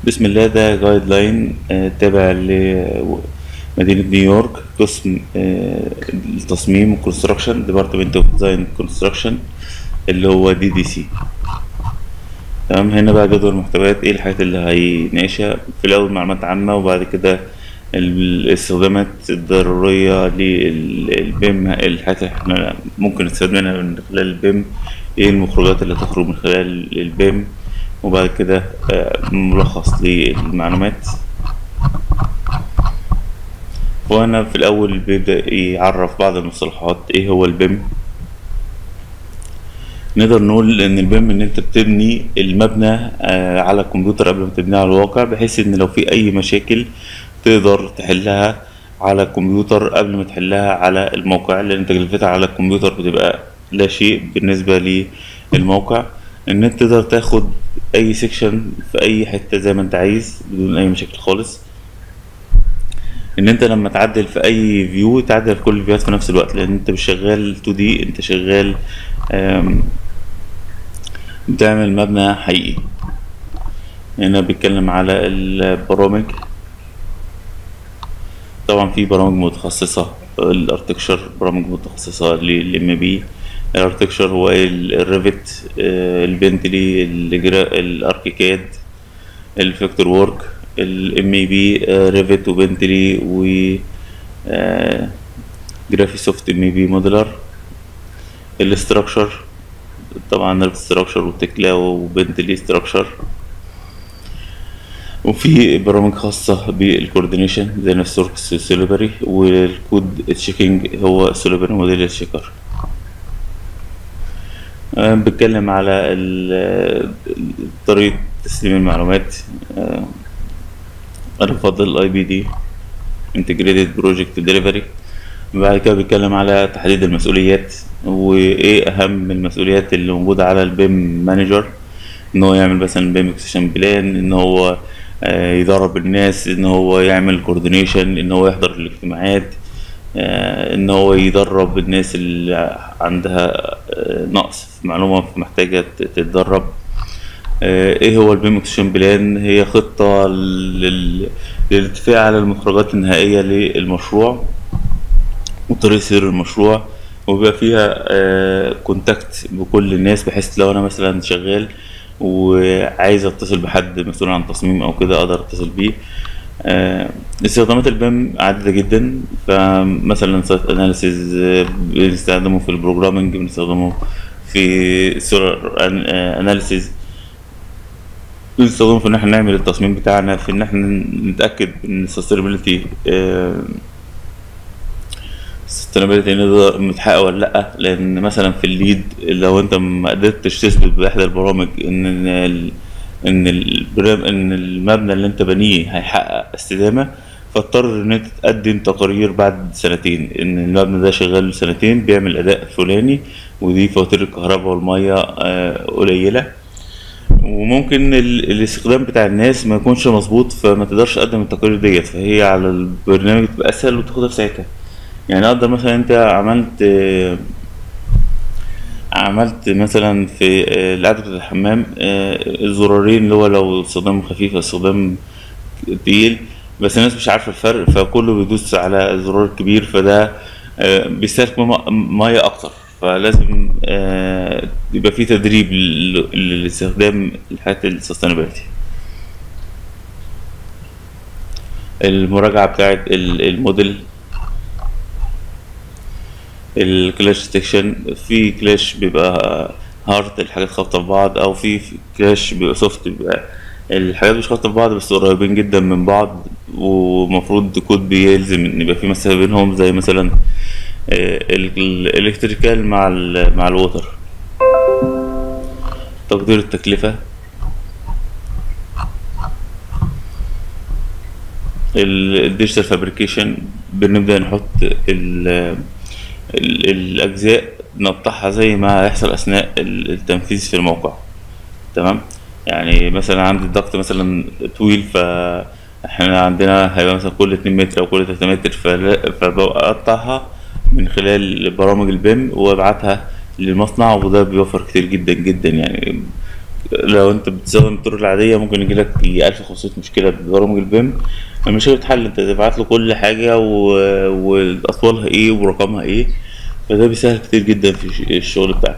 بسم الله ده جايد لاين آه، تابع لمدينة نيويورك قسم آه، التصميم وكونستراكشن ديبارتمنت اوف ديزاين كونستراكشن اللي هو دي دي سي تمام هنا بقى جدول محتويات ايه الحاجات اللي هيناقشها في الاول معلومات عامة وبعد كده الاستخدامات الضرورية للبيم الحاجات اللي احنا ممكن نستفاد منها من خلال البيم ايه المخرجات اللي تخرج من خلال البيم وبعد كده آه، ملخص للمعلومات وانا في الاول بيبدأ يعرف بعض المصطلحات ايه هو البيم نقدر نقول ان البيم ان انت بتبني المبنى آه، على الكمبيوتر قبل ما تبنيه على الواقع بحيث ان لو في اي مشاكل تقدر تحلها على الكمبيوتر قبل ما تحلها على الموقع لان تكلفتها على الكمبيوتر بتبقى لا شيء بالنسبة للموقع ان انت تقدر تاخد اي سيكشن في اي حتة زي ما انت عايز بدون اي مشاكل خالص ان انت لما تعدل في اي فيو تعدل في كل الفيوهات في نفس الوقت لان انت مش شغال 2 دي انت شغال آم، بتعمل مبنى حقيقي هنا بيتكلم على البرامج طبعا في برامج متخصصة الارتكشر برامج متخصصة للام بي الارتكشر هو الريفت البنتلي الجرا- الاركيكاد الفيكتور وورك الام اي بي ريفت وبنتلي و جرافي سوفت ام اي بي موديلر الاستراكشر طبعا ريفت ستراكشر وتكلا وبنتلي ستراكشر وفي برامج خاصة بالكوردينيشن زي نفسوركس سوليبري والكود تشيكينج هو سوليبري موديل تشيكر آه، بتكلم على ال- طريقة تسليم المعلومات آه، أنا بفضل الاي بي دي انتجريتد بروجكت ديليفري بعد كده بيتكلم على تحديد المسؤوليات وايه اهم المسؤوليات اللي موجودة على البيم مانجر ان هو يعمل مثلا بيم اكسشن بلان ان هو آه، يدرب الناس ان هو يعمل كوردينيشن ان هو يحضر الاجتماعات آه، ان هو يدرب الناس اللي عندها آه، نقص في معلومة محتاجة تتدرب آه، ايه هو البيم اكسشن بلان هي خطة لل... للاتفاق على المخرجات النهائية للمشروع وطريقة سير المشروع وبيبقى فيها كونتاكت بكل الناس بحيث لو انا مثلا شغال وعايز اتصل بحد مسؤول عن تصميم او كده اقدر اتصل بيه آه، استخدامات البيم عديدة جدا فمثلا سايت اناليسيز بنستخدمه في البروجرامنج بنستخدمه في السولار اناليسيز بنستخدمه في ان احنا نعمل التصميم بتاعنا في ان احنا نتاكد ان السستينابيلتي السستينابيلتي نقدر متحقق ولا لا لان مثلا في الليد لو انت ما قدرتش تثبت باحدى البرامج ان ال- ان البرام ان المبنى اللي انت بنيه هيحقق استدامه فاضطر ان انت تقدم تقارير بعد سنتين ان المبنى ده شغال سنتين بيعمل اداء فلاني ودي فواتير الكهرباء والميه آه، قليله وممكن ال- الاستخدام بتاع الناس ما يكونش مظبوط فما تقدرش تقدم التقارير ديت فهي على البرنامج تبقى اسهل وتاخدها في ساعتها يعني اقدر مثلا انت عملت آه، عملت مثلا في آه، القعدة بتاعت الحمام آه، الزرارين اللي هو لو استخدام خفيف أو استخدام تقيل بس الناس مش عارفة الفرق فكله بيدوس على الزرار الكبير فده آه، بيستهلك م- مية أكتر فلازم آه، يبقى في تدريب لل- لاستخدام الحاجات السستينابيلتي المراجعة بتاعت ال- الموديل الكلاش ديتكشن في كلاش بيبقى هارد الحاجات خابطة في بعض أو في في كلاش بيبقى سوفت بيبقى الحاجات مش خابطة في بعض بس قريبين جدا من بعض ومفروض كود بيلزم إن يبقى في مسافة بينهم زي مثلا الإلكتريكال مع ال مع الووتر تقدير التكلفة الديجيتال فابريكيشن بنبدأ نحط ال ال- الأجزاء نقطعها زي ما هيحصل أثناء ال- التنفيذ في الموقع تمام يعني مثلا عندي الضغط مثلا طويل فاحنا عندنا هيبقى مثلا كل اتنين متر أو كل تلاتة متر فلا- فبقطعها من خلال برامج البيم وابعتها للمصنع وده بيوفر كتير جدا جدا يعني لو انت بتستخدم الطرق العاديه ممكن يجيلك يجي 1500 مشكله ببرامج البيم المشكله بتتحل انت تبعت له كل حاجه و... واطوالها ايه ورقمها ايه فده بيسهل كتير جدا في الش- الشغل بتاعك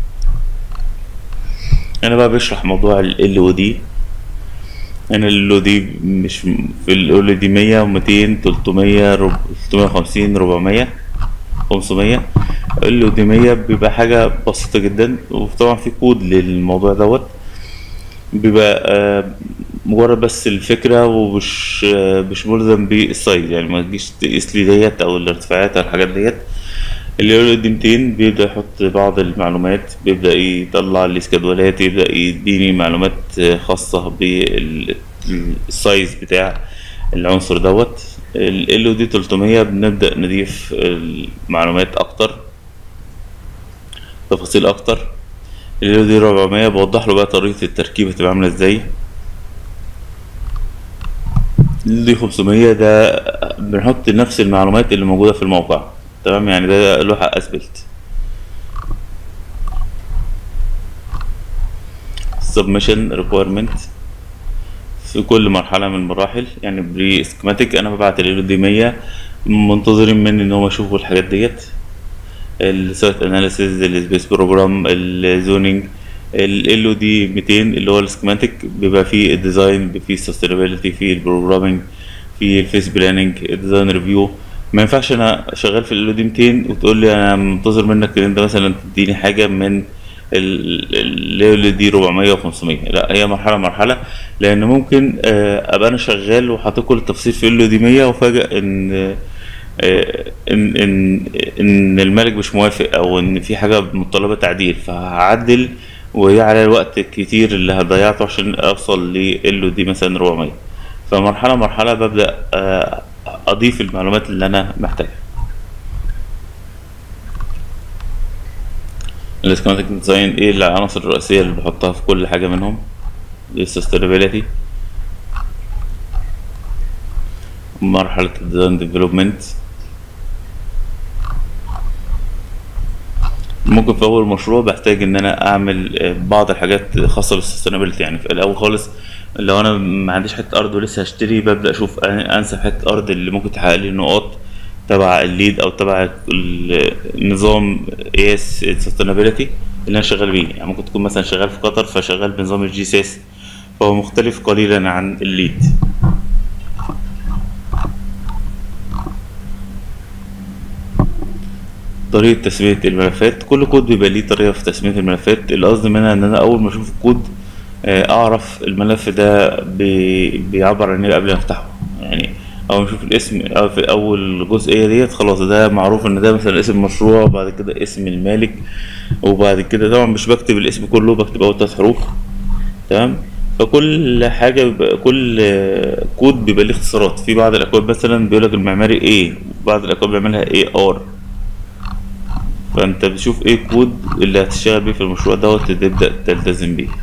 انا بقى بشرح موضوع ال او دي انا ال دي مش في ال دي 100 و200 300 رب- 350 400 500 ال دي 100 بيبقى حاجه بسيطه جدا وطبعا في كود للموضوع دوت بيبقى آه، مجرد بس الفكرة ومش آه، مش ملزم بالسايز يعني ما تجيش تقيس لي ديت أو الارتفاعات أو الحاجات ديت اللي يقول دي 200 بيبدأ يحط بعض المعلومات بيبدأ يطلع لي اسكادولات يبدأ يديني معلومات آه، خاصة بالسايز بتاع العنصر دوت ال ال دي 300 بنبدأ نضيف المعلومات أكتر تفاصيل أكتر ال دي 400 بوضح له بقى طريقة التركيب هتبقى عاملة ازاي ال دي 500 ده بنحط نفس المعلومات اللي موجودة في الموقع تمام يعني ده لوحة اسفلت submission requirement في كل مرحلة من المراحل يعني بري سكيماتيك انا ببعت ال دي 100 منتظرين مني ان هم يشوفوا الحاجات ديت السايت اناليسيز السبيس بروجرام الزونينج ال او دي 200 اللي هو السكيماتيك بيبقى فيه الديزاين بيبقى فيه السستينابيلتي فيه البروجرامينج فيه الفيس بلاننج الديزاين ريفيو ما ينفعش انا شغال في ال او دي 200 وتقول لي انا منتظر منك ان انت مثلا تديني حاجه من ال دي 400 و500 لا هي مرحله مرحله لان ممكن آه، ابقى انا شغال وحاطط كل التفاصيل في ال دي 100 وفجاه ان آه، ان ان ان الملك مش موافق او ان في حاجه متطلبه تعديل فهعدل وهي على الوقت الكتير اللي هضيعته عشان اوصل ل دي مثلا 400 فمرحله مرحله ببدا آه، اضيف المعلومات اللي انا محتاجها السكيماتيك ديزاين ايه العناصر الرئيسيه اللي بحطها في كل حاجه منهم السستينابيلتي مرحله الديزاين ديفلوبمنت ممكن في اول مشروع بحتاج ان انا اعمل آه، بعض الحاجات خاصه بالسستينابيلتي يعني في الاول خالص لو انا ما عنديش حته ارض ولسه هشتري ببدا اشوف أن- انسب حته ارض اللي ممكن تحقق لي نقاط تبع الليد او تبع ال- النظام قياس السستينابيلتي اللي انا شغال بيه يعني ممكن تكون مثلا شغال في قطر فشغال بنظام الجي سيس فهو مختلف قليلا عن الليد طريقة تسمية الملفات كل كود بيبقى ليه طريقة في تسمية الملفات القصد منها ان انا اول ما اشوف الكود آه، اعرف الملف ده بي- بيعبر عن ايه قبل ما افتحه يعني اول ما اشوف الاسم أو في اول جزئية ديت خلاص ده معروف ان ده مثلا اسم مشروع وبعد كده اسم المالك وبعد كده طبعا مش بكتب الاسم كله بكتب اول تلات حروف تمام فكل حاجة بيبقى كل آه، كود بيبقى ليه اختصارات في بعض الاكواد مثلا بيقول لك المعماري ايه وبعض الاكواد بيعملها اي ار فانت بتشوف ايه الكود اللي هتشتغل بيه في المشروع دوت تبدأ تلتزم بيه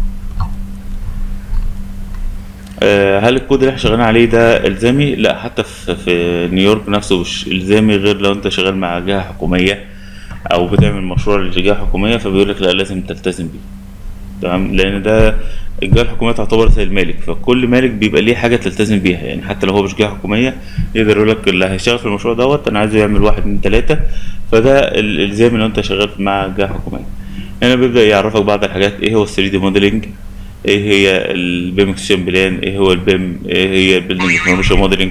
آه، هل الكود اللي احنا شغالين عليه ده الزامي لا حتى في, في نيويورك نفسه مش الزامي غير لو انت شغال مع جهة حكومية او بتعمل مشروع لجهة حكومية فبيقول لك لا لازم تلتزم بيه تمام لان ده الجهة الحكومية تعتبر زي المالك فكل مالك بيبقى ليه حاجة تلتزم بيها يعني حتى لو هو مش جهة حكومية يقدر يقول لك اللي هيشتغل في المشروع دوت انا عايزه يعمل واحد من ثلاثة فده ال- الالزام لو انت شغال مع جهة حكومية هنا بيبدأ يعرفك بعض الحاجات ايه هو ال 3 دي موديلنج ايه هي البيم اكسشن بلان ايه هو البيم ايه هي البيلدنج انفورميشن موديلنج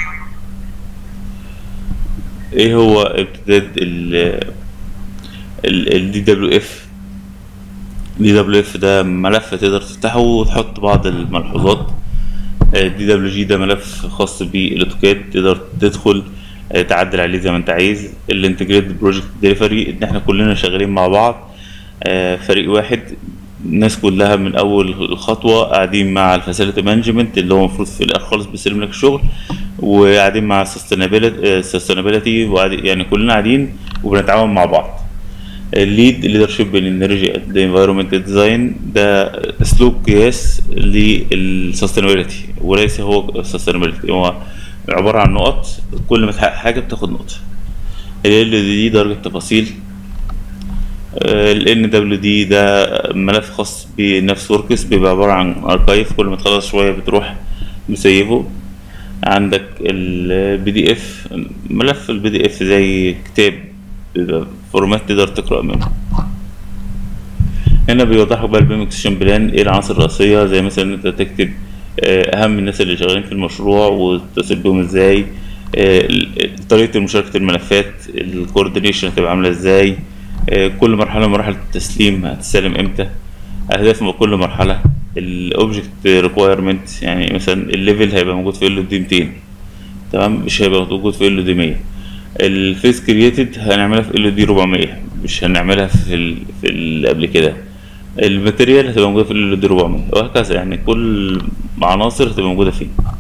ايه هو امتداد ال الدي دبليو اف دي دبليو اف ده ملف تقدر تفتحه وتحط بعض الملحوظات دي دبليو جي ده ملف خاص بالاوتوكاد تقدر تدخل آه، تعدل عليه زي ما انت عايز الانتجريتد بروجكت ديليفري ان احنا كلنا شغالين مع بعض آه، فريق واحد الناس كلها من اول الخطوه قاعدين مع الفاسيلتي مانجمنت اللي هو المفروض في الاخر خالص بيستلم لك الشغل وقاعدين مع السستينابيلتي وقاعد- يعني كلنا قاعدين وبنتعاون مع بعض الليد ليدرشيب الانرجي انفايرمنت ديزاين ده اسلوب قياس للسستينابيلتي وليس هو السستينابيلتي هو عباره عن نقط كل ما تحقق حاجه بتاخد نقطه ال دي درجه تفاصيل ال NWD ده ملف خاص بنفس وركس بيبقى عبارة عن اركايف كل ما تخلص شوية بتروح مسيبه عندك ال PDF ملف ال PDF زي كتاب بيبقى فورمات تقدر تقرأ منه هنا بيوضح لك بقى البيم اكسشن بلان ايه العناصر الرئيسية زي مثلا ان انت تكتب آه، اهم الناس اللي شغالين في المشروع وتتصل بيهم ازاي آه، ال- طريقة مشاركة الملفات الكوردينيشن هتبقى عاملة ازاي آه، كل مرحلة من مراحل التسليم هتسلم امتى اهداف كل مرحلة الاوبجكت ريكويرمنت يعني مثلا الليفل هيبقى موجود في ال دي 200 تمام مش هيبقى موجود في ال دي 100 الفيس كرييتد هنعملها في ال دي 400 مش هنعملها في ال في اللي قبل كده الماتيريال هتبقى موجوده في ال دي 400 وهكذا يعني كل عناصر هتبقى موجوده فيه